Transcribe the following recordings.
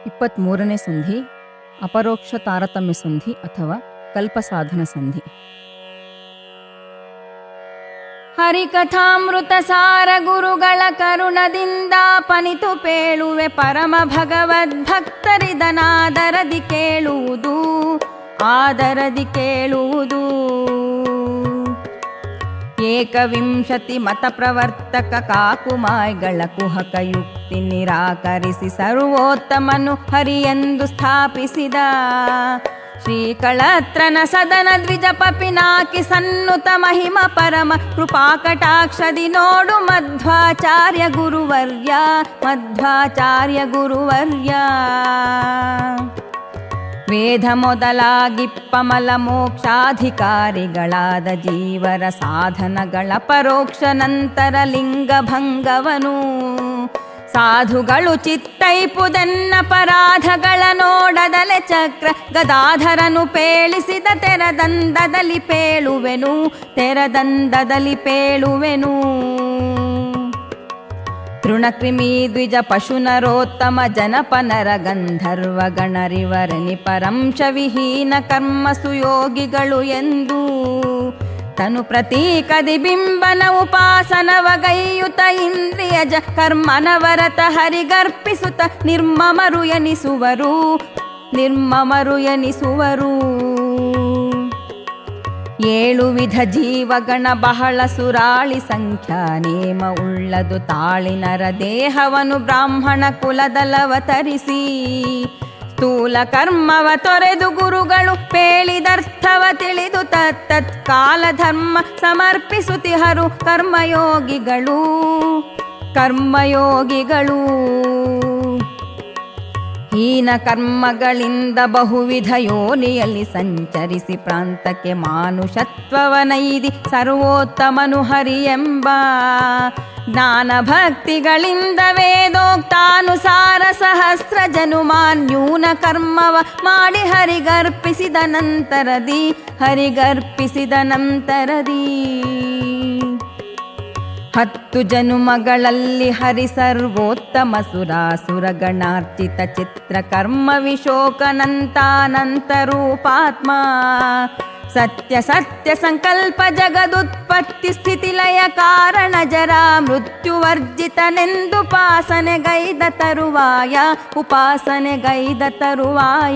ಇಪ್ಪತ್ತ್ಮೂರನೇ ಸಂಧಿ ಅಪರೋಕ್ಷ ತಾರತಮ್ಯ ಸಂಧಿ ಅಥವಾ ಕಲ್ಪಸಾಧನ ಸಂಧಿ ಹರಿಕಥಾಮೃತ ಸಾರ ಗುರುಗಳ ಕರುಣದಿಂದ ಪನಿತು ಪೇಳುವೆ ಪರಮ ಭಗವದ್ಭಕ್ತರಿದನಾದರದಿ ಕೇಳುವುದು ಆದರದಿ ಕೇಳುವುದು ಏಕವಿಂಶತಿ ಮತ ಪ್ರವರ್ತಕ ಕಾಕುಮಾಯ್ಗಳ ಕುಹಕ ಯುಕ್ತಿ ನಿರಾಕರಿಸಿ ಸರ್ವೋತ್ತಮನು ಹರಿಯೆಂದು ಸ್ಥಾಪಿಸಿದ ಶ್ರೀಕಳತ್ರನ ಸದನ ದ್ವಿಜ ಪಪಿನಾಕಿ ಸನ್ನುತ ಮಹಿಮ ಪರಮ ಕೃಪಾಕಟಾಕ್ಷದಿ ನೋಡು ಮಧ್ವಾಚಾರ್ಯ ಗುರುವರ್ಯ ಮಧ್ವಾಚಾರ್ಯ ಗುರುವರ್ಯ ವೇದ ಮೊದಲಾಗಿ ಪಮಲ ಮೋಕ್ಷಾಧಿಕಾರಿಗಳಾದ ಜೀವರ ಸಾಧನಗಳ ಪರೋಕ್ಷ ನಂತರ ಲಿಂಗಭಂಗವನು ಸಾಧುಗಳು ಚಿತ್ತೈಪುದನ್ನ ಪರಾಧಗಳ ನೋಡದಲೆ ಚಕ್ರ ಗದಾಧರನು ಪೇಳಿಸಿದ ತೆರದಂದದಲ್ಲಿ ಪೇಳುವೆನು ತೆರದಂದದಲ್ಲಿ ಪೇಳುವೆನು ತೃಣಕ್ರಿಮಿ ದ್ವಿಜ ಪಶುನರೋತ್ತಮ ಜನಪನರ ಗಂಧರ್ವ ಗಣರಿವರನಿ ಪರಂಶ ವಿಹೀನ ಕರ್ಮ ಸುಯೋಗಿಗಳು ಎಂದು ತನು ಪ್ರತೀಕದಿ ಬಿಂಬನ ಉಪಾಸನವಗೈಯುತ ಇಂದ್ರಿಯ ಜ ಕರ್ಮನವರತ ಹರಿಗರ್ಪಿಸುತ್ತ ನಿರ್ಮಮರು ಎನಿಸುವರು ನಿರ್ಮಮರು ಎನಿಸುವರು ಏಳು ವಿಧ ಜೀವಗಣ ಬಹಳ ಸುರಾಳಿ ಸಂಖ್ಯಾ ನೇಮ ಉಳ್ಳದು ತಾಳಿನರ ದೇಹವನು ಬ್ರಾಹ್ಮಣ ಕುಲದಲವತರಿಸಿ ಸ್ಥೂಲ ಕರ್ಮವ ತೊರೆದು ಗುರುಗಳು ಪೇಳಿದರ್ಥವ ತಿಳಿದು ತತ್ತತ್ ಕಾಲ ಧರ್ಮ ಸಮರ್ಪಿಸುತ್ತಿಹರು ಕರ್ಮಯೋಗಿಗಳು ಕರ್ಮಯೋಗಿಗಳು ಹೀನ ಕರ್ಮಗಳಿಂದ ಬಹುವಿಧ ಯೋನಿಯಲ್ಲಿ ಸಂಚರಿಸಿ ಪ್ರಾಂತಕ್ಕೆ ಮಾನುಷತ್ವವನೈದಿ ಸರ್ವೋತ್ತಮನು ಹರಿಯೆಂಬ ಜ್ಞಾನ ಭಕ್ತಿಗಳಿಂದ ವೇದೋಕ್ತಾನುಸಾರ ಸಹಸ್ರ ಜನುಮಾನ್ಯೂನ ಕರ್ಮವ ಮಾಡಿ ಹರಿಗರ್ಪಿಸಿದ ನಂತರದಿ ಹರಿಗರ್ಪಿಸಿದ ನಂತರದಿ ಹತ್ತು ಜನುಮಗಳಲ್ಲಿ ಹರಿ ಸರ್ವೋತ್ತಮ ಸುರಾಸುರ ಗಣಾರ್ಚಿತ ಚಿತ್ರ ಕರ್ಮ ವಿಶೋಕನಂತಾನಂತ ರೂಪಾತ್ಮ ಸತ್ಯ ಸತ್ಯ ಸಂಕಲ್ಪ ಜಗದುತ್ಪತ್ತಿ ಸ್ಥಿತಿ ಲಯ ಕಾರಣ ಜರ ಮೃತ್ಯುವರ್ಜಿತನೆಂದು ಉಪಾಸನೆಗೈದ ತರುವಾಯ ಉಪಾಸನೆಗೈದ ತರುವಾಯ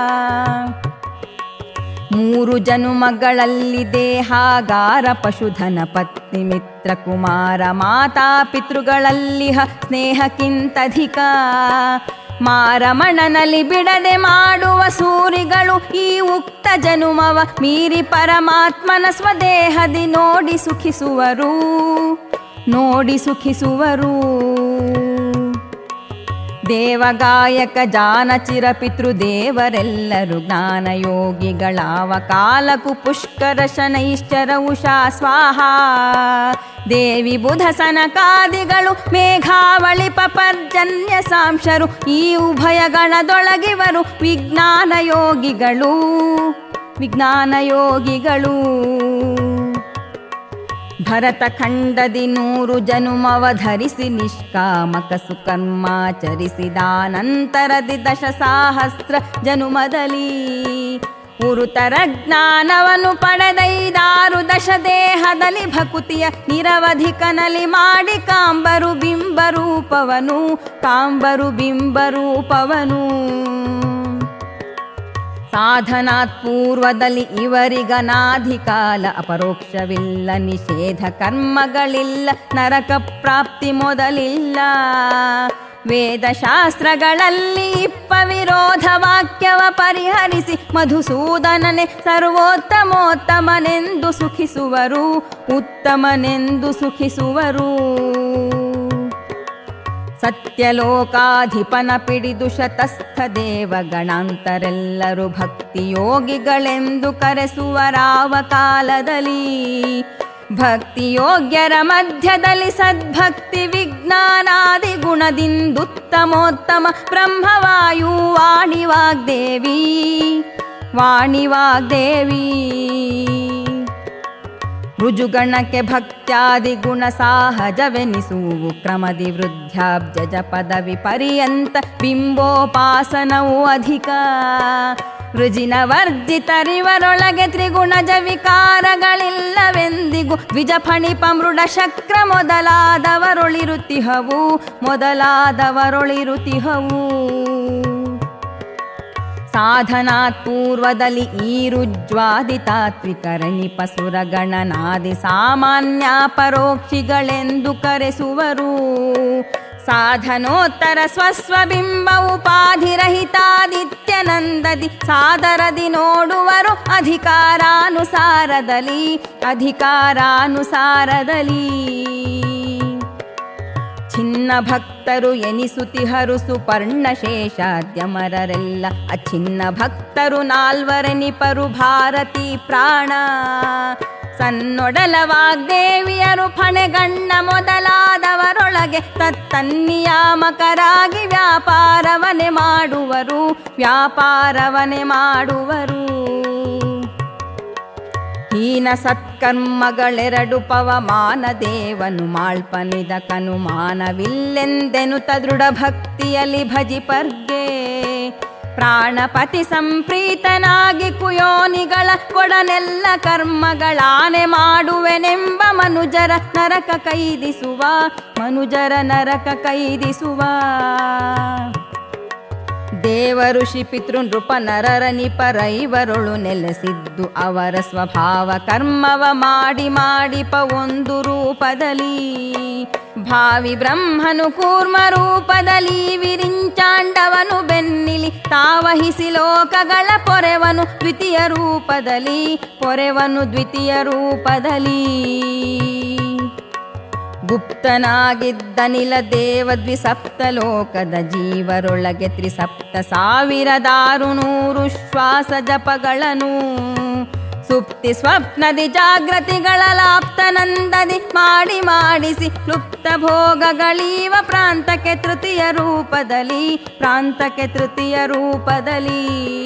ಮೂರು ಜನುಮಗಳಲ್ಲಿ ದೇಹಾಗಾರ ಪಶುಧನ ಪತ್ನಿ ಮಿತ್ರ ಕುಮಾರ ಮಾತಾ ಪಿತೃಗಳಲ್ಲಿಹ ಸ್ನೇಹಕ್ಕಿಂತಧಿಕ ಮಾರಮಣನಲ್ಲಿ ಬಿಡದೆ ಮಾಡುವ ಸೂರಿಗಳು ಈ ಉಕ್ತ ಜನುಮವ ಮೀರಿ ಪರಮಾತ್ಮನ ಸ್ವದೇಹದಿ ನೋಡಿ ಸುಖಿಸುವರು ನೋಡಿ ಸುಖಿಸುವರು ದೇವಗಾಯಕ ಜಾನಚಿರ ಪಿತೃದೇವರೆಲ್ಲರೂ ಜ್ಞಾನಯೋಗಿಗಳಾವ ಕಾಲಕು ಪುಷ್ಕರ ಶನೈಶ್ಚರ ಉಷಾ ಸ್ವಾಹ ದೇವಿ ಬುಧ ಸನಕಾದಿಗಳು ಮೇಘಾವಳಿ ಪಪರ್ಜನ್ಯ ಸಾಂಶರು ಈ ಉಭಯ ಗಣದೊಳಗಿವರು ವಿಜ್ಞಾನ ಯೋಗಿಗಳು ವಿಜ್ಞಾನ ಯೋಗಿಗಳು ಭರತ ಖಂಡದಿ ನೂರು ಜನುಮವ ಧರಿಸಿ ನಿಷ್ಕಾಮಕ ಸುಕರ್ಮಾಚರಿಸಿದಾನಂತರದಿ ದಶ ಸಹಸ್ರ ಜನುಮದಲ್ಲಿ ಉರುತರ ಜ್ಞಾನವನ್ನು ಪಡೆದೈದಾರು ದಶ ದೇಹದಲ್ಲಿ ಭಕುತಿಯ ನಿರವಧಿಕನಲ್ಲಿ ಮಾಡಿ ಕಾಂಬರು ಬಿಂಬರೂಪವನು ಕಾಂಬರು ಬಿಂಬರೂಪವನು ಸಾಧನಾತ್ ಪೂರ್ವದಲ್ಲಿ ಇವರಿಗನಾಧಿಕಾಲ ಅಪರೋಕ್ಷವಿಲ್ಲ ನಿಷೇಧ ಕರ್ಮಗಳಿಲ್ಲ ನರಕ ಪ್ರಾಪ್ತಿ ಮೊದಲಿಲ್ಲ ವೇದಶಾಸ್ತ್ರಗಳಲ್ಲಿ ಇಪ್ಪ ವಿರೋಧ ವಾಕ್ಯವ ಪರಿಹರಿಸಿ ಮಧುಸೂದನನೆ ಸರ್ವೋತ್ತಮೋತ್ತಮನೆಂದು ಸುಖಿಸುವರು ಉತ್ತಮನೆಂದು ಸುಖಿಸುವರು ಸತ್ಯಲೋಕಾಧಿಪನ ಪಿಡಿದು ಶತಸ್ಥ ದೇವಗಣಾಂತರೆಲ್ಲರೂ ಭಕ್ತಿಯೋಗಿಗಳೆಂದು ಕರೆಸುವರಾವ ಕಾಲದಲ್ಲಿ ಭಕ್ತಿಯೋಗ್ಯರ ಮಧ್ಯದಲ್ಲಿ ಸದ್ಭಕ್ತಿ ವಿಜ್ಞಾನಾದಿ ಗುಣದಿಂದುತ್ತಮೋತ್ತಮ ಬ್ರಹ್ಮವಾಯು ವಾಣಿವಾಗ್ದೇವಿ ವಾಣಿವಾಗ್ದೇವಿ ರುಜುಗಣಕ್ಕೆ ಭಕ್ತ್ಯಾದಿ ಗುಣ ಸಾಹಜವೆನಿಸುವು ಕ್ರಮದಿ ವೃದ್ಧಾಬ್ಜ ಪದವಿ ಪರ್ಯಂತ ಬಿಂಬೋಪಾಸನವು ಅಧಿಕ ರುಜಿನ ವರ್ಜಿತರಿವರೊಳಗೆ ತ್ರಿಗುಣಜ ವಿಕಾರಗಳಿಲ್ಲವೆಂದಿಗೂ ದ್ವಿಜ ಫಣಿಪ ಮೃಡ ಶಕ್ರ ಮೊದಲಾದವರೊಳಿರುತಿಹವು ಮೊದಲಾದವರೊಳಿರುತಿಹವು ಸಾಧನಾತ್ ಪೂರ್ವದಲ್ಲಿ ಈ ರುಜ್ವಾದಿ ತಾತ್ವಿಕರಣಿ ಪಸುರಗಣನಾದಿ ಸಾಮಾನ್ಯ ಪರೋಕ್ಷಿಗಳೆಂದು ಕರೆಸುವರು ಸಾಧನೋತ್ತರ ಸ್ವಸ್ವಬಿಂಬ ಉಪಾಧಿರಹಿತಾದಿತ್ಯನಂದದಿ ಸಾದರದಿ ನೋಡುವರು ಅಧಿಕಾರಾನುಸಾರದಲ್ಲಿ ಅಧಿಕಾರಾನುಸಾರದಲ್ಲಿ ಚಿನ್ನ ಭಕ್ತರು ಎನಿಸುತಿಹರು ಸುಪರ್ಣ ಶೇಷಾದ್ಯಮರರೆಲ್ಲ ಅಚಿನ್ನ ಭಕ್ತರು ನಾಲ್ವರೆನಿಪರು ಭಾರತಿ ಪ್ರಾಣ ಸನ್ನೊಡಲ ವಾಗ್ದೇವಿಯರು ಫಣೆಗಣ್ಣ ಮೊದಲಾದವರೊಳಗೆ ತತ್ತನ್ನಿಯಾಮಕರಾಗಿ ವ್ಯಾಪಾರವನೆ ಮಾಡುವರು ವ್ಯಾಪಾರವನೆ ಮಾಡುವರು ಹೀನ ಸತ್ಕರ್ಮಗಳೆರಡು ಪವಮಾನ ದೇವನು ಮಾಳ್ಪನಿದ ಕನುಮಾನವಿಲ್ಲೆಂದೆನುತ ದೃಢ ಭಕ್ತಿಯಲ್ಲಿ ಭಜಿಪರ್ಗೆ ಪ್ರಾಣಪತಿ ಸಂಪ್ರೀತನಾಗಿ ಕುಯೋನಿಗಳ ಕೊಡನೆಲ್ಲ ಕರ್ಮಗಳಾನೆ ಮಾಡುವೆನೆಂಬ ಮನುಜರ ನರಕ ಕೈದಿಸುವ ಮನುಜರ ನರಕ ಕೈದಿಸುವ ದೇವಋಷಿ ಪಿತೃ ನೃಪ ನರರ ನಿಪರೈವರೊಳು ನೆಲೆಸಿದ್ದು ಅವರ ಸ್ವಭಾವ ಕರ್ಮವ ಮಾಡಿ ಮಾಡಿಪ ಒಂದು ರೂಪದಲ್ಲಿ ಭಾವಿ ಬ್ರಹ್ಮನು ಕೂರ್ಮ ರೂಪದಲ್ಲಿ ವಿರಿಂಚಾಂಡವನು ಬೆನ್ನಿಲಿ ತಾವಹಿಸಿ ಲೋಕಗಳ ಪೊರೆವನು ದ್ವಿತೀಯ ರೂಪದಲ್ಲಿ ಪೊರೆವನು ದ್ವಿತೀಯ ರೂಪದಲ್ಲಿ ಗುಪ್ತನಾಗಿದ್ದನಿಲ ದೇವ ದ್ವಿಸಪ್ತ ಲೋಕದ ಜೀವರೊಳಗೆ ತ್ರಿಸಪ್ತ ಸಾವಿರದಾರು ನೂರು ಶ್ವಾಸ ಜಪಗಳನ್ನು ಸುಪ್ತಿ ಸ್ವಪ್ನದಿ ಜಾಗೃತಿಗಳ ಲಾಪ್ತನಂದದಿ ಮಾಡಿ ಮಾಡಿಸಿ ಕ್ಲುಪ್ತ ಭೋಗಗಳೀವ ಪ್ರಾಂತಕ್ಕೆ ತೃತೀಯ ರೂಪದಲ್ಲಿ ಪ್ರಾಂತಕ್ಕೆ ತೃತೀಯ ರೂಪದಲ್ಲಿ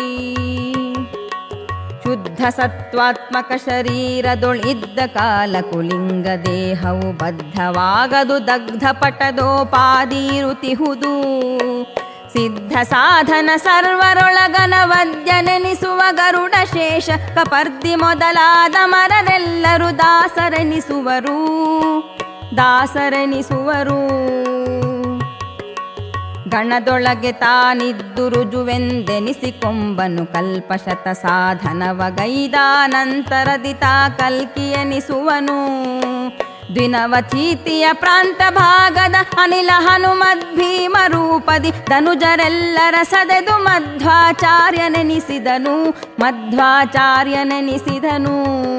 ಶುದ್ಧ ಸತ್ವಾತ್ಮಕ ಶರೀರದೊಳಿದ್ದ ಕಾಲ ಕುಲಿಂಗ ದೇಹವು ಬದ್ಧವಾಗದು ದಗ್ಧ ಪಟದೋಪಾದಿರುತಿಹುದು ಸಿದ್ಧ ಸಾಧನ ಸರ್ವರೊಳಗನ ವದ್ಯನೆನಿಸುವ ಗರುಡ ಶೇಷ ಕಪರ್ದಿ ಮೊದಲಾದ ಮರರೆಲ್ಲರೂ ದಾಸರೆನಿಸುವರು ದಾಸರೆನಿಸುವರು ಗಣದೊಳಗೆ ತಾನಿದ್ದು ರುಜುವೆಂದೆನಿಸಿಕೊಂಬನು ಕಲ್ಪಶತ ಸಾಧನವಗೈದ ನಂತರದಿ ತಾ ಕಲ್ಕಿಯನಿಸುವನು ದ್ವಿನವಚೀತಿಯ ಪ್ರಾಂತ ಭಾಗದ ಅನಿಲ ಹನುಮದ್ ಭೀಮ ರೂಪದಿ ಧನುಜರೆಲ್ಲರ ಸದೆದು ಮಧ್ವಾಚಾರ್ಯನೆನಿಸಿದನು ಮಧ್ವಾಚಾರ್ಯನೆನಿಸಿದನು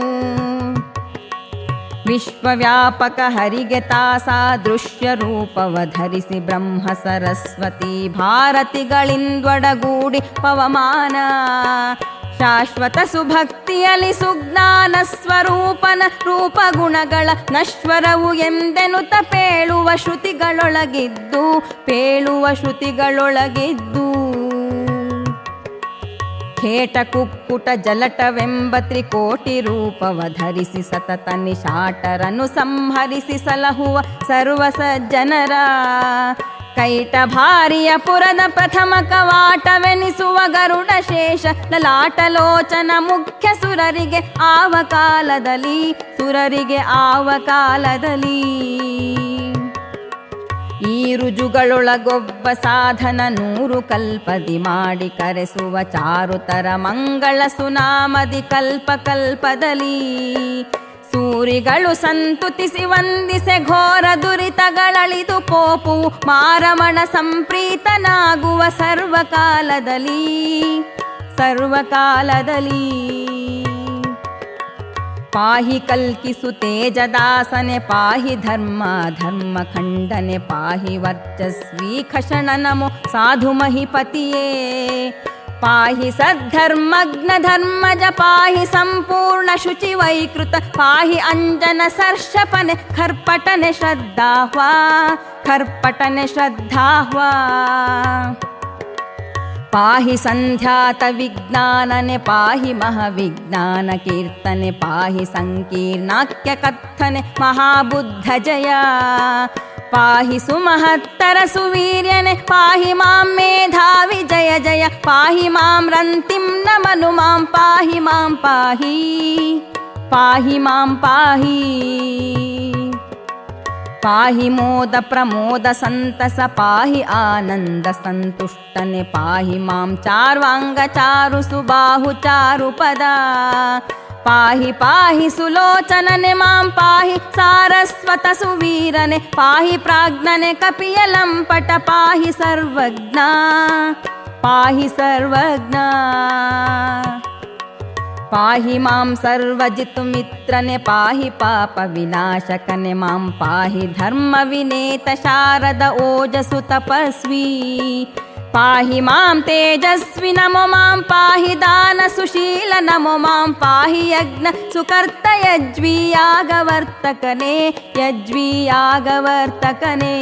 ವಿಶ್ವವ್ಯಾಪಕ ಹರಿಗೆ ತಾಸಾದೃಶ್ಯ ರೂಪವ ಧರಿಸಿ ಬ್ರಹ್ಮ ಸರಸ್ವತಿ ಭಾರತಿಗಳಿಂದೊಡಗೂಡಿ ಪವಮಾನ ಶಾಶ್ವತ ಸುಭಕ್ತಿಯಲ್ಲಿ ಸುಜ್ಞಾನ ಸ್ವರೂಪನ ರೂಪಗುಣಗಳ ನಶ್ವರವು ಎಂದೆನುತ ಪೇಳುವ ಶ್ರುತಿಗಳೊಳಗಿದ್ದು ಪೇಳುವ ಶ್ರುತಿಗಳೊಳಗಿದ್ದು ಖೇಟ ಕುಕ್ಕುಟ ಜಲಟವೆಂಬ ತ್ರಿಕೋಟಿ ರೂಪವ ಧರಿಸಿ ಸತತ ನಿಶಾಟರನು ಸಂಹರಿಸಿ ಸಲಹುವ ಸರ್ವ ಸಜ್ಜನರ ಕೈಟ ಭಾರಿಯ ಪುರದ ಪ್ರಥಮ ಕವಾಟವೆನಿಸುವ ಗರುಡ ಶೇಷ ಲಲಾಟಲೋಚನ ಮುಖ್ಯ ಸುರರಿಗೆ ಆವ ಕಾಲದಲ್ಲಿ ಸುರರಿಗೆ ಆವ ಕಾಲದಲ್ಲಿ ಈ ರುಜುಗಳೊಳಗೊಬ್ಬ ಸಾಧನ ನೂರು ಕಲ್ಪದಿ ಮಾಡಿ ಕರೆಸುವ ಚಾರುತರ ಮಂಗಳ ಸುನಾಮದಿ ಕಲ್ಪ ಕಲ್ಪದಲ್ಲಿ ಸೂರಿಗಳು ಸಂತುತಿಸಿ ವಂದಿಸೆ ಘೋರ ದುರಿತಗಳಳಿದು ಪೋಪು ಮಾರಮಣ ಸಂಪ್ರೀತನಾಗುವ ಸರ್ವಕಾಲದಲ್ಲಿ ಸರ್ವಕಾಲದಲ್ಲಿ ಪಾಹಿ ಕಲ್ಕಿಸು ತೇಜದಾಸನೆ ಪಾಹಿ ಧರ್ಮ ಧರ್ಮ ಖಂಡನೆ ಪಾಹಿ ವರ್ಚಸ್ವಿ ಖಷಣ ನಮೋ ಸಾಧು ಮಹಿಪತಿಯೇ ಪಾಹಿ ಸದ್ಧರ್ಮಗ್ನ ಧರ್ಮಜ ಪಾಹಿ ಸಂಪೂರ್ಣ ಶುಚಿ ವೈಕೃತ ಪಾಹಿ ಅಂಜನ ಸರ್ಷಪನೆ ಖರ್ಪಟನೆ ಶ್ರದ್ಧಾಹ್ವಾ ಖರ್ಪಟನೆ ಶ್ರದ್ಧಾಹ್ವಾ ಪಾಹಿ ಸಂಧ್ಯಾತ ವಿಜ್ಞಾನನೆ ಪಾಹಿ ಮಹಾವಿಜ್ಞಾನ ಕೀರ್ತನೆ ಪಾಹಿ ಸಂಕೀರ್ಣಾಖ್ಯ ಕಥನೆ ಮಹಾಬುದ್ಧ ಜಯ ಪಾಹಿ ಸುಮಹತ್ತರ ಸುವೀರ್ಯನೆ ಪಾಹಿ ಮಾಂ ಮೇಧಾವಿ ಜಯ ಜಯ ಪಾಹಿ ಮಾಂ ರಂತಿಂ ನಮನು ಮಾಂ ಪಾಹಿ ಮಾಂ ಪಾಹಿ ಪಾಹಿ ಮಾಂ ಪಾಹಿ ಪಾಹಿ ಮೋದ ಪ್ರಮೋದ ಸಂತಸ ಪಾಹಿ ಆನಂದ ಸಂತುಷ್ಟನೆ ಪಾಹಿ ಮಾಂ ಚಾರ್ವಾಂಗ ಚಾರು ಸುಬಾಹು ಚಾರು ಪದ ಪಾಹಿ ಪಾಹಿ ಸುಲೋಚನನೆ ಮಾಂ ಪಾಹಿ ಸಾರಸ್ವತ ಸುವೀರನೆ ಪಾಹಿ ಪ್ರಾಜ್ಞನೆ ಕಪಿಯ ಲಂಪಟ ಪಾಹಿ ಸರ್ವಜ್ಞ ಪಾಹಿ ಸರ್ವಜ್ಞ ಪಾಹಿ ಮಾಂ ಸರ್ವಜಿತುಮಿತ್ರನೆ ಪಾಹಿ ಪಾಪ ವಿನಾಶಕನೆ ಮಾಂ ಪಾಹಿ ಧರ್ಮ ವಿನೇತ ಶಾರದ ಓಜಸು ತಪಸ್ವಿ ಪಾಹಿ ಮಾಂ ತೇಜಸ್ವಿ ನಮೋ ಮಾಂ ಪಾಹಿ ದಾನ ಸುಶೀಲ ನಮೋ ಮಾಂ ಪಾಹಿ ಯಜ್ಞ ಸುಕರ್ತ ಯಜ್ವಿಯಾಗವರ್ತಕನೇ ಯಜ್ವಿಯಾಗವರ್ತಕನೇ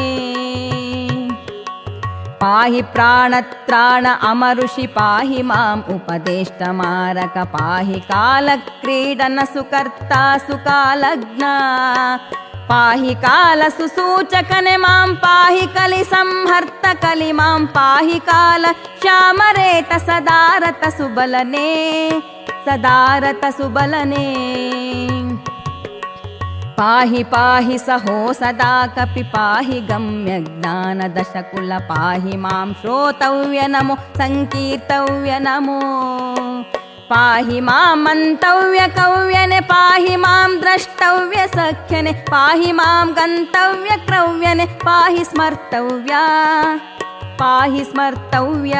ಪಾಹಿ ಪ್ರಾಣತ್ರಾಣ ಅಮರುಷಿ ಪಾಹಿ ಮಾಂ ಉಪದೇಷ್ಟ ಮಾರಕ ಪಾಹಿ ಕಾಲ ಕ್ರೀಡನ ಸುಕರ್ತ ಸುಕಾಲಗ್ನ ಪಾಹಿ ಕಾಲ ಸುಸೂಚಕನೆ ಮಾಂ ಪಾಹಿ ಕಲಿ ಸಂಹರ್ತ ಕಲಿ ಮಾಂ ಪಾಹಿ ಕಾಲ ಶ್ಯಾಮರೇತ ಸದಾರತ ಸುಬಲನೆ ಸದಾರತ ಸುಬಲನೆ ಪಾಹಿ ಪಾಹಿ ಸಹೋ ಸದಾ ಕಪಿ ಪಾಹಿ ಗಮ್ಯ ಜ್ಞಾನ ದಶಕುಲ ಪಾಹಿ ಮಾಂ ಶ್ರೋತವ್ಯ ನಮೋ ಸಂಕೀರ್ತವ್ಯ ನಮೋ ಪಾಹಿ ಮಾಂ ಮಂತವ್ಯ ಕವ್ಯನೆ ಪಾಹಿ ಮಾಂ ದ್ರಷ್ಟವ್ಯ ಸಖ್ಯನೆ ಪಾಹಿ ಮಾಂ ಗಂತವ್ಯ ಕ್ರವ್ಯನೆ ಪಾಹಿ ಸ್ಮರ್ತವ್ಯ ಪಾಹಿ ಸ್ಮರ್ತವ್ಯ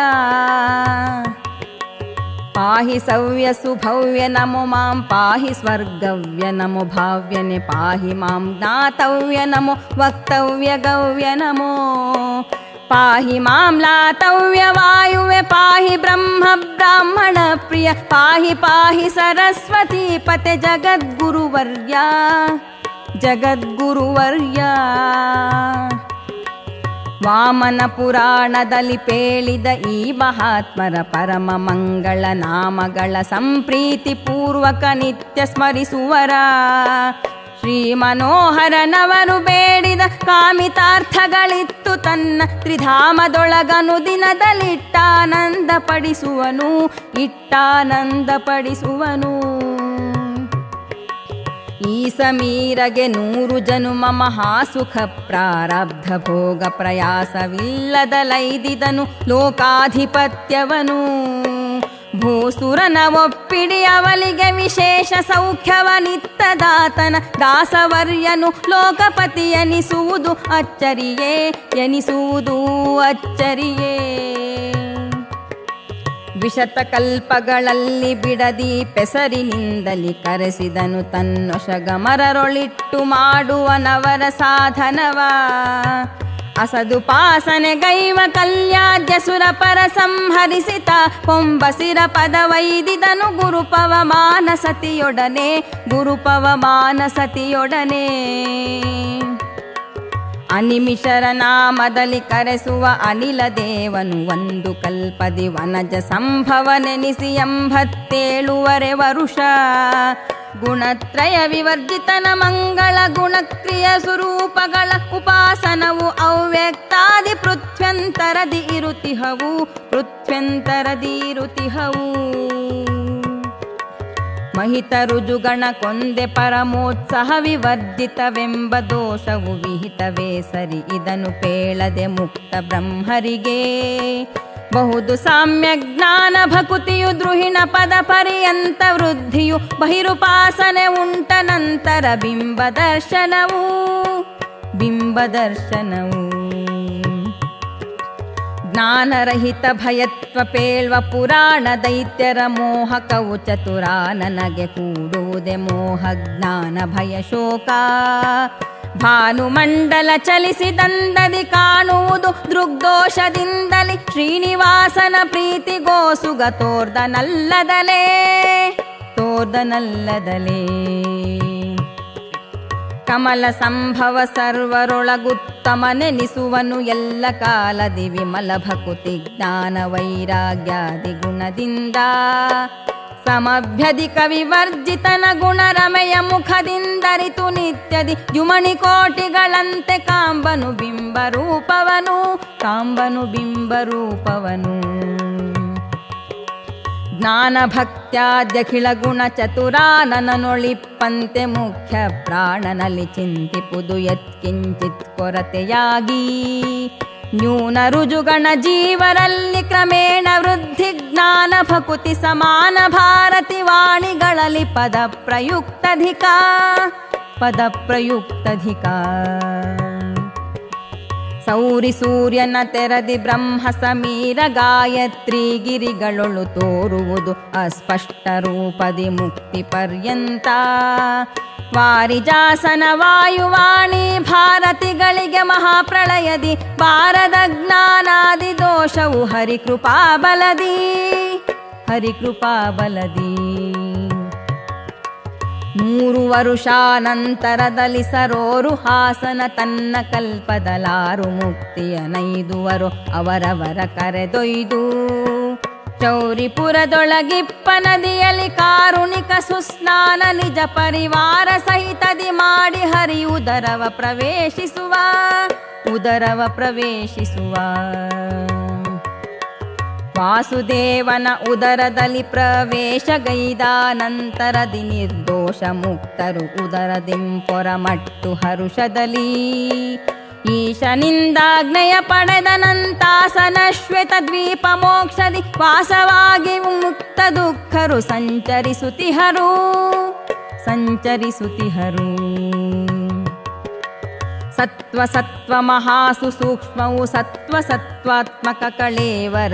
ಪಾಹಿ ಸವ್ಯ ಸುಭವ್ಯ ನಮೋ ಮಾಂ ಪಾಹಿ ಸ್ವರ್ಗವ್ಯ ನಮೋ ಭಾವ್ಯನೆ ಪಾಹಿ ಮಾಂ ಜ್ಞಾತವ್ಯ ನಮೋ ವಕ್ತವ್ಯ ಗವ್ಯ ನಮೋ ಪಾಹಿ ಮಾಂ ಲಾತವ್ಯ ವಾಯುವೆ ಪಾಹಿ ಬ್ರಹ್ಮ ಬ್ರಾಹ್ಮಣ ಪ್ರಿಯ ಪಾಹಿ ಪಾಹಿ ಸರಸ್ವತಿ ಪತೆ ಜಗದ್ಗುರುವರ್ಯ ಜಗದ್ಗುರುವರ್ಯ ವಾಮನ ಪುರಾಣದಲ್ಲಿ ಪೇಳಿದ ಈ ಮಹಾತ್ಮರ ಪರಮ ಮಂಗಳ ನಾಮಗಳ ಸಂಪ್ರೀತಿ ಪೂರ್ವಕ ನಿತ್ಯ ಸ್ಮರಿಸುವರ ಶ್ರೀ ಮನೋಹರನವರು ಬೇಡಿದ ಕಾಮಿತಾರ್ಥಗಳಿತ್ತು ತನ್ನ ತ್ರಿಧಾಮದೊಳಗನು ದಿನದಲ್ಲಿಟ್ಟಾನಂದ ಪಡಿಸುವನು ಇಟ್ಟಾನಂದ ಪಡಿಸುವನು ಈ ಸಮೀರಗೆ ನೂರು ಜನುಮ ಮಹಾಸುಖ ಪ್ರಾರಬ್ಧ ಭೋಗ ಪ್ರಯಾಸವಿಲ್ಲದ ಲೈದಿದನು ಲೋಕಾಧಿಪತ್ಯವನು ಭೂಸುರನ ಒಪ್ಪಿಡಿ ಅವಲಿಗೆ ವಿಶೇಷ ಸೌಖ್ಯವನಿತ್ತದಾತನ ದಾಸವರ್ಯನು ಲೋಕಪತಿ ಎನಿಸುವುದು ಅಚ್ಚರಿಯೇ ಎನಿಸುವುದು ಅಚ್ಚರಿಯೇ ವಿಶತ ಕಲ್ಪಗಳಲ್ಲಿ ಬಿಡದಿ ಪೆಸರಿನಿಂದಲಿ ಕರೆಸಿದನು ತನ್ನೊಷಗ ಮರರೊಳಿಟ್ಟು ಮಾಡುವನವರ ಸಾಧನವ ಅಸದುಪಾಸನೆ ಗೈವ ಕಲ್ಯಾದ್ಯ ಸುರಪರ ಸಂಹರಿಸಿತ ಕೊಂಬಸಿರ ಪದವೈದಿದನು ಗುರುಪವ ಮಾನಸತಿಯೊಡನೆ ಗುರುಪವ ಮಾನಸತಿಯೊಡನೆ ಅನಿಮಿಷರ ನಾಮದಲ್ಲಿ ಕರೆಸುವ ಅನಿಲ ದೇವನು ಒಂದು ಕಲ್ಪದಿ ವನಜ ಸಂಭವನೆನಿಸಿ ಎಂಬತ್ತೇಳುವರೆ ವರುಷ ಗುಣತ್ರಯ ವಿವರ್ಜಿತನ ಮಂಗಳ ಗುಣಕ್ರಿಯ ಸ್ವರೂಪಗಳ ಉಪಾಸನವು ಅವ್ಯಕ್ತಾದಿ ಪೃಥ್ವ್ಯಂತರದಿ ಇರುತಿಹವು ಪೃಥ್ವ್ಯಂತರದಿ ಇರುತಿಹವು ಮಹಿತ ರುಜುಗಣ ಕೊಂದೆ ಪರಮೋತ್ಸಾಹ ವಿವರ್ಜಿತವೆಂಬ ದೋಷವು ವಿಹಿತವೇ ಸರಿ ಇದನ್ನು ಪೇಳದೆ ಮುಕ್ತ ಬ್ರಹ್ಮರಿಗೆ ಬಹುದು ಸಾಮ್ಯ ಜ್ಞಾನ ಭಕುತಿಯು ದ್ರುಹಿಣ ಪದ ಪರ್ಯಂತ ವೃದ್ಧಿಯು ಬಹಿರುಪಾಸನೆ ಉಂಟ ನಂತರ ಬಿಂಬ ದರ್ಶನವು ಬಿಂಬ ದರ್ಶನವು ಜ್ಞಾನರಹಿತ ಭಯತ್ವ ಪೇಳ್ವ ಪುರಾಣ ದೈತ್ಯರ ಮೋಹ ಕವು ಚತುರ ನನಗೆ ಕೂಡುವುದೆ ಮೋಹ ಜ್ಞಾನ ಭಯ ಶೋಕ ಭಾನುಮಂಡಲ ಚಲಿಸಿದಂದದಿ ಕಾಣುವುದು ದೃಗ್ದೋಷದಿಂದಲಿ ಶ್ರೀನಿವಾಸನ ಪ್ರೀತಿ ಗೋಸುಗ ತೋರ್ದನಲ್ಲದಲೇ ತೋರ್ದನಲ್ಲದಲೇ ಕಮಲ ಸಂಭವ ಸರ್ವರೊಳಗುತ್ತಮ ನೆನಿಸುವನು ಎಲ್ಲ ಕಾಲದಿ ವಿಮಲ ಭಕುತಿ ಜ್ಞಾನ ವೈರಾಗ್ಯಾದಿ ಗುಣದಿಂದ ಸಮಭ್ಯದಿ ಕವಿವರ್ಜಿತನ ಗುಣರಮೆಯ ಮುಖದಿಂದರಿತು ನಿತ್ಯದಿ ಯುಮಣಿ ಕೋಟಿಗಳಂತೆ ಕಾಂಬನು ಬಿಂಬ ರೂಪವನು ಕಾಂಬನು ಬಿಂಬ ರೂಪವನು ಜ್ಞಾನ ಭಕ್ತ್ಯಾದ್ಯಖಿಳ ಗುಣ ಚತುರಾನನನೊಳಿಪ್ಪಂತೆ ಮುಖ್ಯ ಪ್ರಾಣನಲ್ಲಿ ಚಿಂತಿಪುದು ಯತ್ಕಿಂಚಿತ್ ಕೊರತೆಯಾಗಿ ನ್ಯೂನ ರುಜುಗಣ ಜೀವರಲ್ಲಿ ಕ್ರಮೇಣ ವೃದ್ಧಿ ಜ್ಞಾನ ಭಕುತಿ ಸಮಾನ ಭಾರತಿ ವಾಣಿಗಳಲ್ಲಿ ಪದ ಪ್ರಯುಕ್ತಧಿಕ ಪದ ಪ್ರಯುಕ್ತಧಿಕ ಸೌರಿ ಸೂರ್ಯನ ತೆರದಿ ಬ್ರಹ್ಮ ಸಮೀರ ಗಾಯತ್ರಿ ಗಿರಿಗಳೊಳು ತೋರುವುದು ಅಸ್ಪಷ್ಟ ರೂಪದಿ ಮುಕ್ತಿ ಪರ್ಯಂತ ವಾರಿಜಾಸನ ವಾಯುವಾಣಿ ಭಾರತಿಗಳಿಗೆ ಮಹಾಪ್ರಳಯದಿ ಬಾರದ ಜ್ಞಾನಾದಿ ದೋಷವು ಹರಿಕೃಪಾ ಬಲದಿ ಹರಿಕೃಪಾ ಬಲದಿ ಮೂರು ವರುಷಾನಂತರದಲ್ಲಿ ಸರೋರು ಹಾಸನ ತನ್ನ ಕಲ್ಪದಲಾರು ಮುಕ್ತಿಯ ನೈದುವರು ಅವರವರ ಕರೆದೊಯ್ದು ಚೌರಿಪುರದೊಳಗಿಪ್ಪ ನದಿಯಲ್ಲಿ ಕಾರುಣಿಕ ಸುಸ್ನಾನ ನಿಜ ಪರಿವಾರ ಸಹಿತದಿ ಮಾಡಿ ಹರಿ ಉದರವ ಪ್ರವೇಶಿಸುವ ಉದರವ ಪ್ರವೇಶಿಸುವ ವಾಸುದೇವನ ಉದರದಲ್ಲಿ ಪ್ರವೇಶಗೈದ ನಂತರದಿ ನಿರ್ದೋಷ ಮುಕ್ತರು ಉದರದಿಂಪೊರಮಟ್ಟು ಹರುಷದಲ್ಲಿ ಈಶನಿಂದಾಜ್ಞೆಯ ಪಡೆದ ನಂತಾಸನ ಶ್ವೇತ ದ್ವೀಪ ಮೋಕ್ಷದಿ ವಾಸವಾಗಿ ಮುಕ್ತ ದುಃಖರು ಸಂಚರಿಸುತಿಹರು ಸಂಚರಿಸುತಿಹರು ಸತ್ವ ಸತ್ವ ಮಹಾಸು ಸೂಕ್ಷ್ಮವು ಸತ್ವ ಸತ್ವಾತ್ಮಕ ಕಳೇವರ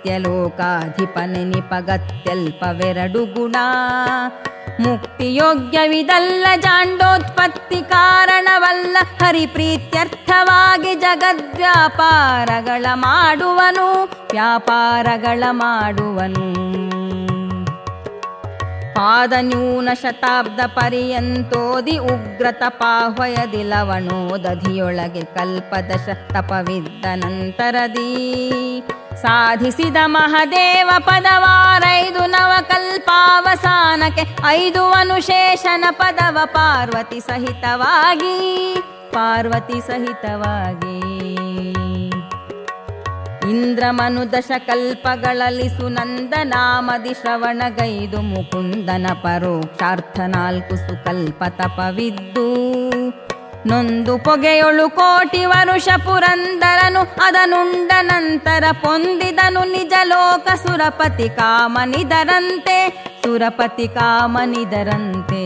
ಸತ್ಯಲೋಕಾಧಿಪನೆನಿಪಗತ್ಯಲ್ಪವೆರಡು ಗುಣ ಮುಕ್ತಿಯೋಗ್ಯವಿದಲ್ಲ ಜಾಂಡೋತ್ಪತ್ತಿ ಕಾರಣವಲ್ಲ ಹರಿಪ್ರೀತ್ಯರ್ಥವಾಗಿ ಜಗದ್ವ್ಯಾಪಾರಗಳ ಮಾಡುವನು ವ್ಯಾಪಾರಗಳ ಮಾಡುವನು ಪಾದನ್ಯೂನ ಶತಾಬ್ದ ಪರ್ಯಂತೋದಿ ಉಗ್ರತ ಪಾಹ್ವಯದಿ ಲವಣೋದಧಿಯೊಳಗೆ ಕಲ್ಪದಶ ತಪವಿದ್ದ ನಂತರದಿ ಸಾಧಿಸಿದ ಮಹದೇವ ಪದವಾರೈದು ನವಕಲ್ಪಾವಸಾನಕ್ಕೆ ಐದು ಅನುಶೇಷನ ಪದವ ಪಾರ್ವತಿ ಸಹಿತವಾಗಿ ಪಾರ್ವತಿ ಸಹಿತವಾಗಿ ಇಂದ್ರಮನು ದಶಕಲ್ಪಗಳಲ್ಲಿ ಸುನಂದ ನಾಮದಿ ಶ್ರವಣಗೈದು ಮುಕುಂದನ ಪರೋಕ್ಷಾರ್ಥ ನಾಲ್ಕು ಸುಕಲ್ಪ ತಪವಿದ್ದು ನೊಂದು ಪೊಗೆಯೊಳು ಕೋಟಿ ವರುಷ ಪುರಂದರನು ಅದನುಂಡ ನಂತರ ಪೊಂದಿದನು ನಿಜ ಲೋಕ ಸುರಪತಿ ಕಾಮನಿದರಂತೆ ಸುರಪತಿ ಕಾಮನಿದರಂತೆ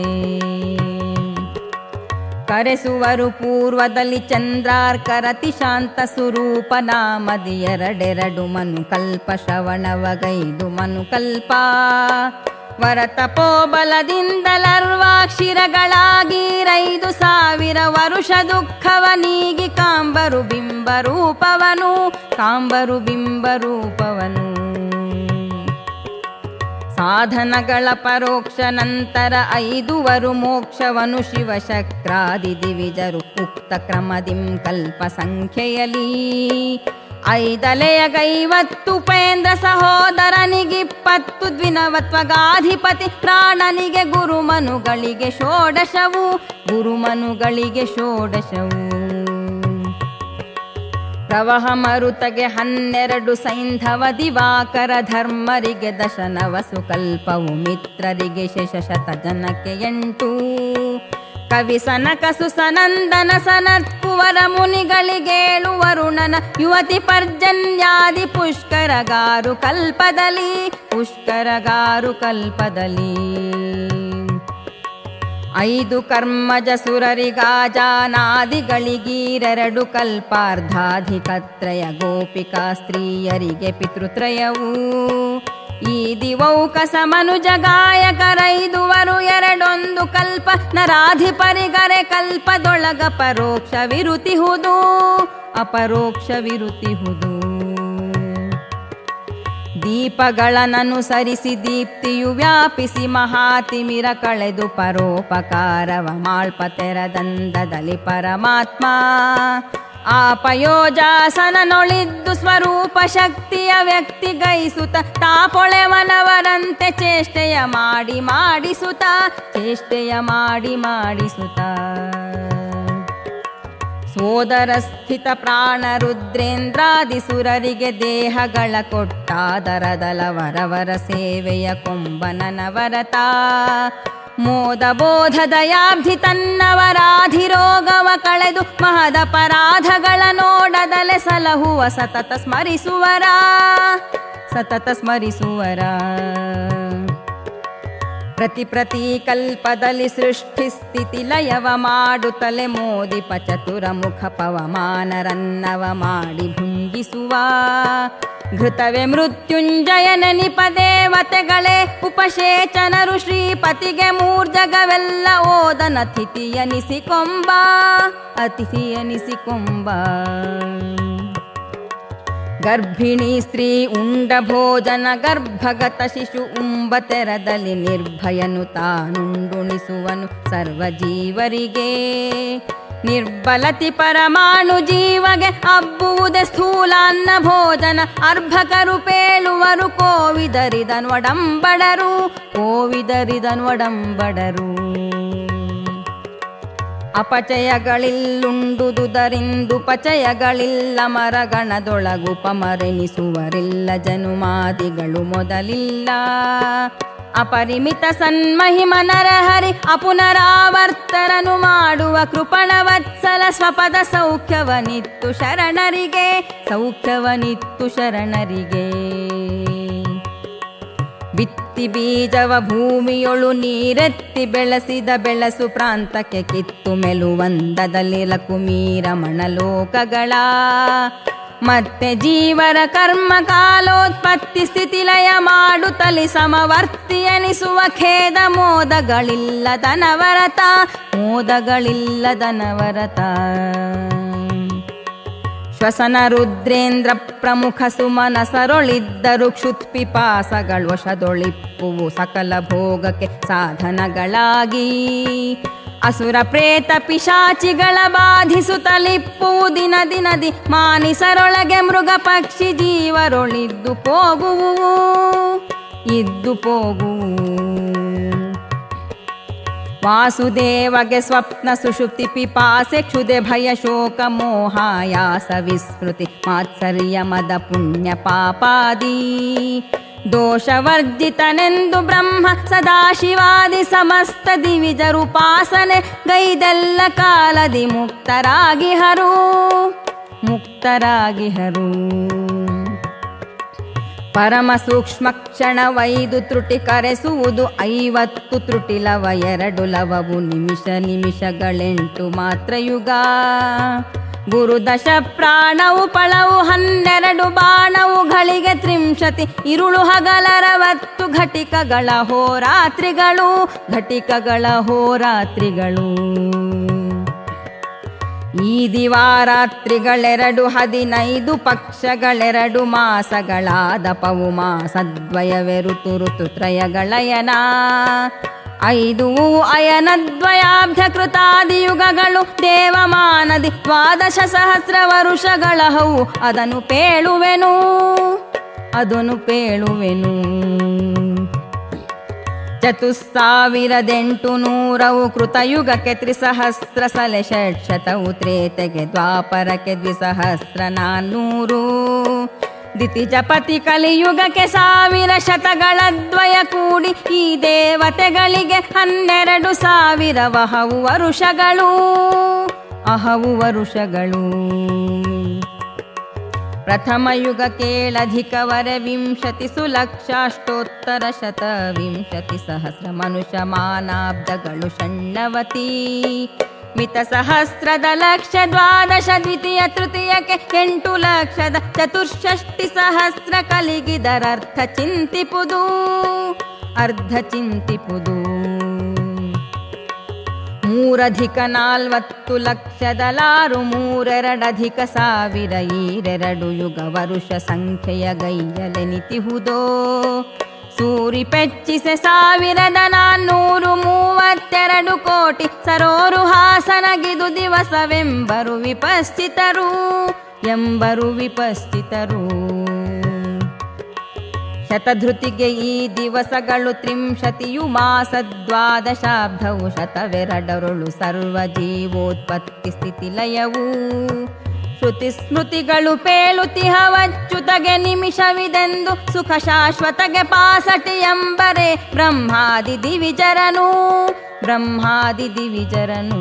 ಕರೆಸುವರು ಪೂರ್ವದಲ್ಲಿ ಚಂದ್ರಾರ್ಕರತಿ ಶಾಂತ ಸ್ವರೂಪ ನಾಮದಿ ಎರಡೆರಡು ಮನುಕಲ್ಪ ಶ್ರವಣವಗೈದು ಮನುಕಲ್ಪ ವರತಪೋಬಲದಿಂದಲರ್ವಾಕ್ಷಿರಗಳಾಗಿ ಸಾವಿರ ವರುಷ ದುಃಖವ ನೀಗಿ ಕಾಂಬರು ಬಿಂಬ ರೂಪವನು ಕಾಂಬರು ಬಿಂಬ ರೂಪವನು ಸಾಧನಗಳ ಪರೋಕ್ಷ ನಂತರ ಐದುವರು ಮೋಕ್ಷವನು ಶಿವಶಕ್ರಾದಿ ದಿವಿಜರು ಉಕ್ತ ಕ್ರಮದಿಂ ಕಲ್ಪ ಸಂಖ್ಯೆಯಲಿ ಐದಲೆಯ ಗೈವತ್ತು ಉಪೇಂದ್ರ ಸಹೋದರನಿಗಿಪ್ಪತ್ತು ದ್ವಿನವತ್ವಗಾಧಿಪತಿ ಪ್ರಾಣನಿಗೆ ಗುರುಮನುಗಳಿಗೆ ಷೋಡಶವು ಗುರುಮನುಗಳಿಗೆ ಷೋಡಶವು ಪ್ರವಹ ಮರುತಗೆ ಹನ್ನೆರಡು ಸೈಂಧವ ದಿವಾಕರ ಧರ್ಮರಿಗೆ ದಶನವಸು ಕಲ್ಪವು ಮಿತ್ರರಿಗೆ ಶೇಷಶತ ಜನಕ್ಕೆ ಎಂಟು ಕವಿ ಸನಕಸು ಸನಂದನ ಸನತ್ಕುವರ ಮುನಿಗಳಿಗೇಳು ವರುಣನ ಯುವತಿ ಪರ್ಜನ್ಯಾದಿ ಪುಷ್ಕರಗಾರು ಕಲ್ಪದಲ್ಲಿ ಪುಷ್ಕರಗಾರು ಕಲ್ಪದಲ್ಲಿ ಐದು ಕರ್ಮಜ ಸುರರಿಗಾಜಾನಾದಿಗಳಿಗೀರೆರಡು ಕಲ್ಪಾರ್ಧಾಧಿಕತ್ರಯ ಗೋಪಿಕಾ ಸ್ತ್ರೀಯರಿಗೆ ಪಿತೃತ್ರಯವು ಈ ದಿವೌಕಸ ಮನುಜ ಗಾಯಕರೈದುವರು ಎರಡೊಂದು ಕಲ್ಪ ನರಾಧಿಪರಿಗರೆ ಕಲ್ಪದೊಳಗ ಪರೋಕ್ಷ ವಿರುತಿಹುದು ಅಪರೋಕ್ಷ ವಿರುತಿಹುದು ದೀಪಗಳನ್ನನುಸರಿಸಿ ದೀಪ್ತಿಯು ವ್ಯಾಪಿಸಿ ಮಹಾತಿಮಿರ ಕಳೆದು ಪರೋಪಕಾರವ ಮಾಳ್ಪ ತೆರದಂದದಲ್ಲಿ ಪರಮಾತ್ಮ ಆಪಯೋಜಾಸನನೊಳಿದ್ದು ಸ್ವರೂಪ ಶಕ್ತಿಯ ವ್ಯಕ್ತಿಗೈಸುತ್ತ ತಾಪೊಳೆವನವರಂತೆ ಚೇಷ್ಟೆಯ ಮಾಡಿ ಮಾಡಿಸುತ್ತ ಚೇಷ್ಟೆಯ ಮಾಡಿ ಮಾಡಿಸುತ್ತ ಸೋದರ ಸ್ಥಿತ ಪ್ರಾಣ ರುದ್ರೇಂದ್ರಾದಿಸುರರಿಗೆ ದೇಹಗಳ ಕೊಟ್ಟಾದರದಲ ವರವರ ಸೇವೆಯ ಕೊಂಬನನವರತ ಮೋದ ಬೋಧ ದಯಾಬ್ಧಿ ತನ್ನವರಾಧಿರೋಗವ ಕಳೆದು ಮಹದ ಪರಾಧಗಳ ನೋಡದಲೆ ಸಲಹುವ ಸತತ ಸ್ಮರಿಸುವರ ಸತತ ಸ್ಮರಿಸುವರ ಪ್ರತಿ ಪ್ರತಿ ಕಲ್ಪದಲ್ಲಿ ಸೃಷ್ಟಿ ಸ್ಥಿತಿ ಲಯವ ಮಾಡುತ್ತಲೆ ಮೋದಿಪ ಚತುರ ಮುಖ ಪವಮಾನರನ್ನವ ಮಾಡಿ ಭುಂಜಿಸುವ ಘೃತವೇ ಮೃತ್ಯುಂಜಯ ನೆನಿಪ ದೇವತೆಗಳೇ ಉಪಶೇಚನರು ಶ್ರೀಪತಿಗೆ ಮೂರ್ಜಗವೆಲ್ಲ ಓದನ ತಿಥಿಯನಿಸಿಕೊಂಬ ಅತಿಥಿಯನಿಸಿಕೊಂಬ ಗರ್ಭಿಣಿ ಸ್ತ್ರೀ ಉಂಡ ಭೋಜನ ಗರ್ಭಗತ ಶಿಶು ಉಂಬ ತೆರದಲ್ಲಿ ನಿರ್ಭಯನು ತಾನುಂಡುಣಿಸುವನು ಸರ್ವ ಜೀವರಿಗೆ ನಿರ್ಬಲತಿ ಪರಮಾಣು ಜೀವಗೆ ಅಬ್ಬುವುದೇ ಸ್ಥೂಲಾನ್ನ ಭೋಜನ ಅರ್ಭಕರು ಪೇಳುವರು ಕೋವಿದರಿದನ್ ಒಡಂಬಡರು ಕೋವಿದರಿದನ್ ಒಡಂಬಡರು ಅಪಚಯಗಳಿಲ್ಲುಂಡುದುದರಿಂದು ಪಚಯಗಳಿಲ್ಲ ಮರಗಣದೊಳಗುಪಮರೆನಿಸುವರಿಲ್ಲ ಜನುಮಾದಿಗಳು ಮೊದಲಿಲ್ಲ ಅಪರಿಮಿತ ಸನ್ಮಹಿಮ ನರಹರಿ ಅಪುನರಾವರ್ತರನು ಮಾಡುವ ಕೃಪಣವತ್ಸಲ ಸ್ವಪದ ಸೌಖ್ಯವನಿತ್ತು ಶರಣರಿಗೆ ಸೌಖ್ಯವನಿತ್ತು ಶರಣರಿಗೆ ಬಿತ್ತಿ ಬೀಜವ ಭೂಮಿಯೊಳು ನೀರೆತ್ತಿ ಬೆಳೆಸಿದ ಬೆಳಸು ಪ್ರಾಂತಕ್ಕೆ ಕಿತ್ತು ಮೆಲುವಂದದಲ್ಲಿಲ ಕುಮೀರ ಮಣಲೋಕಗಳ ಮತ್ತೆ ಜೀವರ ಕರ್ಮ ಕಾಲೋತ್ಪತ್ತಿ ಸ್ಥಿತಿ ಲಯ ಮಾಡುತ್ತಲಿ ಸಮವರ್ತಿ ಎನಿಸುವ ಖೇದ ಮೋದಗಳಿಲ್ಲದನವರತ ಮೋದಗಳಿಲ್ಲದನವರತ ಶ್ವಸನ ರುದ್ರೇಂದ್ರ ಪ್ರಮುಖ ಸುಮನ ಸರೊಳಿದ್ದರು ಕ್ಷುತ್ಪಿಪಾಸಗಳು ವಶದೊಳಿಪ್ಪುವು ಸಕಲ ಭೋಗಕ್ಕೆ ಸಾಧನಗಳಾಗಿ ಅಸುರ ಪ್ರೇತ ಪಿಶಾಚಿಗಳ ಬಾಧಿಸುತ್ತಲಿಪ್ಪುವು ದಿನ ದಿನದಿ ಮಾನಿಸರೊಳಗೆ ಮೃಗ ಪಕ್ಷಿ ಜೀವರೊಳಿದ್ದು ಹೋಗುವು ಇದ್ದು ಹೋಗುವು ವಾಸುದೇವಗೆ ಸ್ವಪ್ನ ಸುಷುಪ್ತಿ ಪಿಪಾಸೆ ಕ್ಷುದೆ ಭಯ ಶೋಕ ಮೋಹಾಯಾಸ ವಿಸ್ಮೃತಿ ಮಾತ್ಸರ್ಯ ಮದ ಪುಣ್ಯ ಪಾಪಾದಿ ದೋಷವರ್ಜಿತನೆಂದು ಬ್ರಹ್ಮ ಸದಾಶಿವಾದಿ ಸಮಸ್ತ ದಿವಿಜರುಪಾಸನೆ ಗೈದೆಲ್ಲ ಕಾಲದಿ ಮುಕ್ತರಾಗಿಹರು ಮುಕ್ತರಾಗಿಹರು ಪರಮ ಸೂಕ್ಷ್ಮ ಕ್ಷಣವೈದು ತ್ರುಟಿ ಕರೆಸುವುದು ಐವತ್ತು ತ್ರುಟಿಲವ ಎರಡು ಲವವು ನಿಮಿಷ ನಿಮಿಷಗಳೆಂಟು ಮಾತ್ರ ಯುಗ ಗುರು ದಶ ಪ್ರಾಣವು ಪಳವು ಹನ್ನೆರಡು ಬಾಣವು ಗಳಿಗೆ ತ್ರಿಂಶತಿ ಇರುಳು ಹಗಲರವತ್ತು ಘಟಿಕಗಳ ಹೋರಾತ್ರಿಗಳು ಘಟಿಕಗಳ ಹೋರಾತ್ರಿಗಳು ಈ ದಿವಾರಾತ್ರಿಗಳೆರಡು ಹದಿನೈದು ಪಕ್ಷಗಳೆರಡು ಮಾಸಗಳಾದ ಪವು ಮಾಸದ್ವಯವೇ ಋತು ಋತುತ್ರಯಗಳಯನ ಐದು ಅಯನದ್ವಯಾಬ್ಧ ಕೃತಾದಿಯುಗಗಳು ದೇವಮಾನದಿ ದ್ವಾದಶ ಸಹಸ್ರ ವರುಷಗಳ ಹವು ಅದನ್ನು ಪೇಳುವೆನು ಅದನ್ನು ಪೇಳುವೆನು ಚತುಸ್ಸಾವಿರದೆಂಟು ನೂರವು ಕೃತಯುಗಕ್ಕೆ ತ್ರಿಸಹಸ್ರ ಸಲೆ ಷಟ್ಶತವು ತ್ರೇತೆಗೆ ದ್ವಾಪರಕ್ಕೆ ದ್ವಿಸಹಸ್ರ ನಾನ್ನೂರು ದಿತಿಜಪತಿ ಕಲಿಯುಗಕ್ಕೆ ಸಾವಿರ ಶತಗಳದ್ವಯ ಕೂಡಿ ಈ ದೇವತೆಗಳಿಗೆ ಹನ್ನೆರಡು ಸಾವಿರ ವಹವು ವರುಷಗಳು ಅಹವು ವರುಷಗಳು ಪ್ರಥಮ ಯುಗ ಕೇಳಧಿಕವರ ವಿಂಶತಿ ಸುಲಕ್ಷಾಷ್ಟೋತ್ತರ ಶತ ವಿಂಶತಿ ಸಹಸ್ರ ಮನುಷ್ಯ ಮಾನಾಬ್ದಗಳು ಷಣ್ಣವತಿ ಮಿತ ಸಹಸ್ರದ ಲಕ್ಷ ದ್ವಾದಶ ದ್ವಿತೀಯ ತೃತೀಯಕ್ಕೆ ಎಂಟು ಲಕ್ಷದ ಚತುಷ್ಷಷ್ಟಿ ಸಹಸ್ರ ಕಲಿಗಿದರರ್ಥ ಚಿಂತಿಪುದು ಅರ್ಧ ಚಿಂತಿಪುದು ಮೂರಧಿಕ ನಾಲ್ವತ್ತು ಲಕ್ಷದಲಾರು ಮೂರೆರಡಧಿಕ ಸಾವಿರ ಈರೆರಡು ಯುಗ ವರುಷ ಸಂಖ್ಯೆಯ ಗೈಯಲೆನಿತಿಹುದೋ ಸೂರಿ ಪೆಚ್ಚಿಸೆ ಸಾವಿರದ ನಾನ್ನೂರು ಮೂವತ್ತೆರಡು ಕೋಟಿ ಸರೋರು ಹಾಸನಗಿದು ದಿವಸವೆಂಬರು ವಿಪಸ್ಥಿತರು ಎಂಬರು ವಿಪಸ್ಥಿತರು ಶತಧೃತಿಗೆ ಈ ದಿವಸಗಳು ತ್ರಿಂಶತಿಯು ಮಾಸ ದ್ವಾದಶಾಬ್ಧವು ಶತವೆರಡರೊಳು ಸರ್ವ ಜೀವೋತ್ಪತ್ತಿ ಸ್ಥಿತಿ ಲಯವು ಶ್ರುತಿ ಸ್ಮೃತಿಗಳು ಪೇಳುತಿಹವಚ್ಚುತಗೆ ನಿಮಿಷವಿದೆಂದು ಸುಖ ಶಾಶ್ವತಗೆ ಪಾಸಟಿ ಎಂಬರೆ ಬ್ರಹ್ಮಾದಿ ದಿವಿಜರನು ಬ್ರಹ್ಮಾದಿ ದಿವಿಜರನು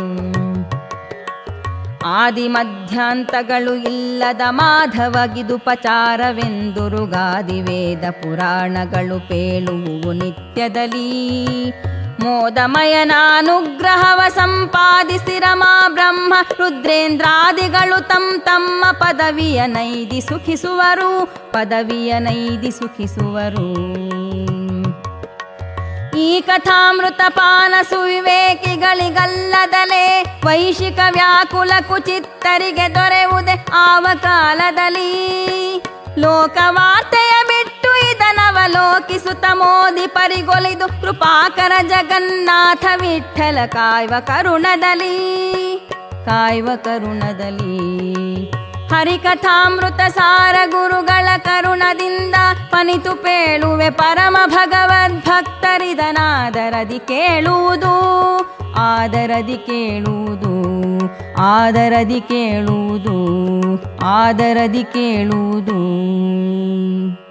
ಆದಿ ಮಧ್ಯಾಂತಗಳು ಇಲ್ಲದ ಮಾಧವಗಿದುಪಚಾರವೆಂದುರುಗಾದಿ ವೇದ ಪುರಾಣಗಳು ಪೇಳುವು ನಿತ್ಯದಲ್ಲಿ ಮೋದಮಯನಾನುಗ್ರಹವ ಸಂಪಾದಿಸಿ ರಮಾ ಬ್ರಹ್ಮ ರುದ್ರೇಂದ್ರಾದಿಗಳು ತಮ್ ತಮ್ಮ ಪದವಿಯ ನೈದಿ ಸುಖಿಸುವರು ಪದವಿಯ ನೈದಿ ಸುಖಿಸುವರು ಈ ಕಥಾಮೃತ ಪಾನ ಸುವಿವೇಕಿಗಳಿಗಲ್ಲದಲೇ ವೈಶಿಕ ವ್ಯಾಕುಲ ಕುಚಿತ್ತರಿಗೆ ದೊರೆಯುವುದೇ ಆವ ಕಾಲದಲ್ಲಿ ಲೋಕವಾರ್ತೆಯ ಬಿಟ್ಟು ಇದನವಲೋಕಿಸುತ್ತ ಮೋದಿ ಪರಿಗೊಲಿದು ಕೃಪಾಕರ ಜಗನ್ನಾಥ ವಿಠಲ ಕಾಯ್ವ ಕರುಣದಲ್ಲಿ ಕಾಯ್ವ ಕರುಣದಲ್ಲಿ ಹರಿಕಥಾಮೃತ ಸಾರ ಗುರುಗಳ ಕರುಣದಿಂದ ಪನಿತು ಪೇಳುವೆ ಪರಮ ಭಗವದ್ಭಕ್ತರಿದನಾದರದಿ ಕೇಳುವುದು ಆದರದಿ ಕೇಳುವುದು ಆದರದಿ ಕೇಳುವುದು ಆದರದಿ ಕೇಳುವುದು